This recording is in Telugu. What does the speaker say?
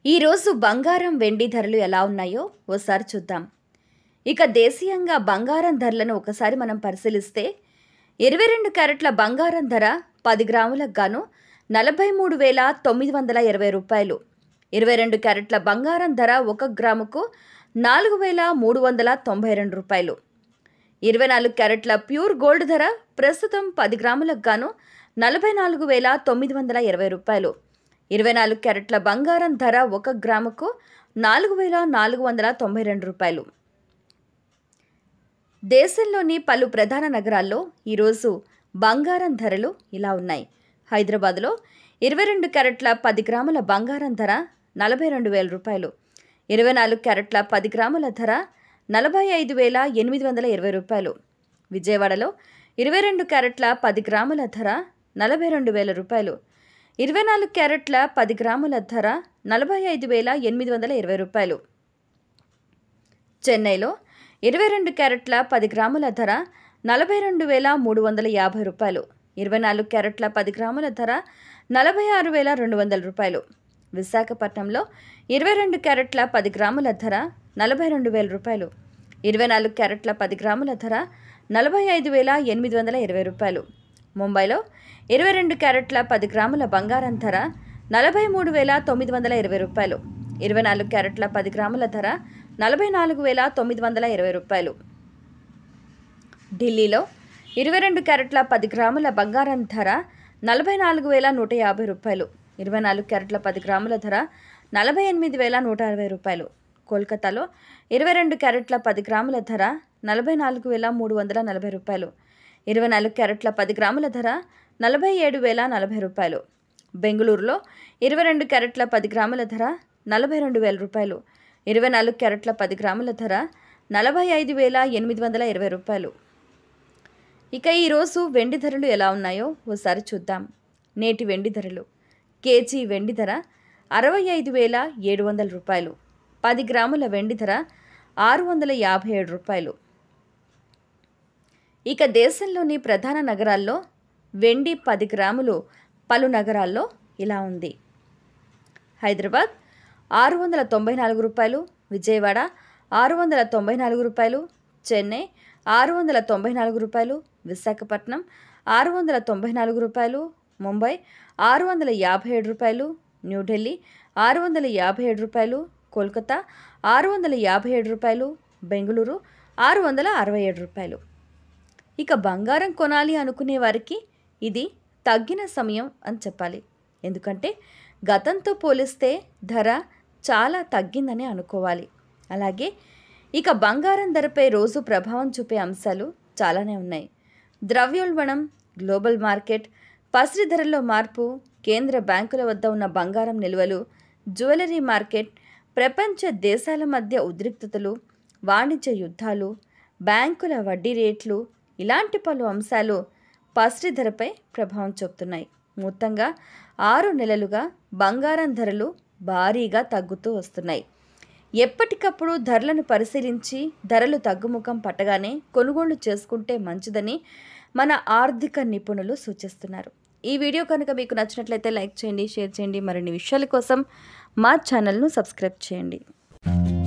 ఈరోజు బంగారం వెండి ధరలు ఎలా ఉన్నాయో ఓసారి చూద్దాం ఇక దేశీయంగా బంగారం ధరలను ఒకసారి మనం పరిశీలిస్తే ఇరవై రెండు క్యారెట్ల బంగారం ధర పది గ్రాములకు గాను నలభై మూడు వేల తొమ్మిది వందల ఇరవై రూపాయలు ఇరవై రెండు క్యారెట్ల బంగారం ధర ఒక గ్రాముకు నాలుగు వేల మూడు వందల తొంభై రెండు రూపాయలు ఇరవై నాలుగు క్యారెట్ల ప్యూర్ గోల్డ్ ధర ప్రస్తుతం పది గ్రాములకు గాను నలభై నాలుగు వేల తొమ్మిది వందల ఇరవై రూపాయలు ఇరవై నాలుగు క్యారెట్ల బంగారం ధర ఒక గ్రాముకు నాలుగు వేల నాలుగు వందల తొంభై రెండు రూపాయలు దేశంలోని పలు ప్రధాన నగరాల్లో ఈరోజు బంగారం ధరలు ఇలా ఉన్నాయి హైదరాబాద్లో ఇరవై రెండు క్యారెట్ల పది గ్రాముల బంగారం ధర నలభై రెండు వేల రూపాయలు ఇరవై నాలుగు క్యారెట్ల పది గ్రాముల ధర నలభై ఐదు వేల ఎనిమిది వందల ఇరవై రూపాయలు విజయవాడలో ఇరవై రెండు క్యారెట్ల పది గ్రాముల ధర నలభై రెండు వేల రూపాయలు ఇరవై నాలుగు క్యారెట్ల పది గ్రాముల ధర నలభై ఐదు వేల ఎనిమిది వందల ఇరవై రూపాయలు చెన్నైలో ఇరవై రెండు క్యారెట్ల పది గ్రాముల ధర నలభై రెండు వేల మూడు వందల యాభై రూపాయలు ఇరవై నాలుగు క్యారెట్ల పది గ్రాముల ధర నలభై ఆరు వేల రెండు వందల రూపాయలు విశాఖపట్నంలో ఇరవై రెండు క్యారెట్ల పది గ్రాముల ధర నలభై రెండు వేల రూపాయలు ఇరవై నాలుగు క్యారెట్ల పది గ్రాముల ధర నలభై ఐదు వేల ఎనిమిది వందల ఇరవై రూపాయలు ముంబైలో ఇరవై రెండు క్యారెట్ల పది గ్రాముల బంగారం ధర నలభై మూడు వేల తొమ్మిది వందల ఇరవై రూపాయలు ఇరవై నాలుగు క్యారెట్ల పది గ్రాముల ధర నలభై నాలుగు వేల తొమ్మిది వందల ఇరవై రూపాయలు ఢిల్లీలో ఇరవై రెండు క్యారెట్ల పది గ్రాముల బంగారం ధర నలభై నాలుగు వేల నూట యాభై రూపాయలు ఇరవై నాలుగు క్యారెట్ల పది గ్రాముల ధర నలభై ఎనిమిది వేల నూట అరవై రూపాయలు కోల్కతాలో ఇరవై రెండు క్యారెట్ల పది గ్రాముల ధర నలభై నాలుగు వేల మూడు వందల నలభై రూపాయలు ఇరవై నాలుగు క్యారెట్ల పది గ్రాముల ధర నలభై ఏడు వేల నలభై రూపాయలు బెంగళూరులో ఇరవై రెండు క్యారెట్ల పది గ్రాముల ధర నలభై రెండు వేల రూపాయలు ఇరవై నాలుగు క్యారెట్ల పది గ్రాముల ధర నలభై ఐదు వేల ఎనిమిది వందల ఇరవై రూపాయలు ఇక ఈరోజు వెండి ధరలు ఎలా ఉన్నాయో ఓసారి చూద్దాం నేటి వెండి ధరలు కేజీ వెండి ధర అరవై ఐదు వేల ఏడు వందల రూపాయలు పది గ్రాముల వెండి ధర ఆరు వందల యాభై ఏడు రూపాయలు ఇక దేశంలోని ప్రధాన నగరాల్లో వెండి పది గ్రాములు పలు నగరాల్లో ఇలా ఉంది హైదరాబాద్ ఆరు వందల తొంభై నాలుగు రూపాయలు విజయవాడ ఆరు వందల తొంభై నాలుగు రూపాయలు చెన్నై ఆరు వందల తొంభై నాలుగు రూపాయలు విశాఖపట్నం ఆరు వందల తొంభై నాలుగు రూపాయలు ముంబై ఆరు వందల యాభై ఏడు రూపాయలు న్యూఢిల్లీ ఆరు వందల యాభై ఏడు రూపాయలు కోల్కతా ఆరు వందల యాభై ఏడు రూపాయలు బెంగళూరు ఆరు వందల అరవై ఏడు రూపాయలు ఇక బంగారం కొనాలి అనుకునే వారికి ఇది తగ్గిన సమయం అని చెప్పాలి ఎందుకంటే గతంతో పోలిస్తే ధర చాలా తగ్గిందని అనుకోవాలి అలాగే ఇక బంగారం ధరపై రోజు ప్రభావం చూపే అంశాలు చాలానే ఉన్నాయి ద్రవ్యోల్బణం గ్లోబల్ మార్కెట్ పసిడి ధరల్లో మార్పు కేంద్ర బ్యాంకుల వద్ద ఉన్న బంగారం నిల్వలు జ్యువెలరీ మార్కెట్ ప్రపంచ దేశాల మధ్య ఉద్రిక్తతలు వాణిజ్య యుద్ధాలు బ్యాంకుల వడ్డీ రేట్లు ఇలాంటి పలు అంశాలు పసిడి ధరపై ప్రభావం చూపుతున్నాయి మొత్తంగా ఆరు నెలలుగా బంగారం ధరలు భారీగా తగ్గుతూ వస్తున్నాయి ఎప్పటికప్పుడు ధరలను పరిశీలించి ధరలు తగ్గుముఖం పట్టగానే కొనుగోళ్లు చేసుకుంటే మంచిదని మన ఆర్థిక నిపుణులు సూచిస్తున్నారు ఈ వీడియో కనుక మీకు నచ్చినట్లయితే లైక్ చేయండి షేర్ చేయండి మరిన్ని విషయాల కోసం మా ఛానల్ను సబ్స్క్రైబ్ చేయండి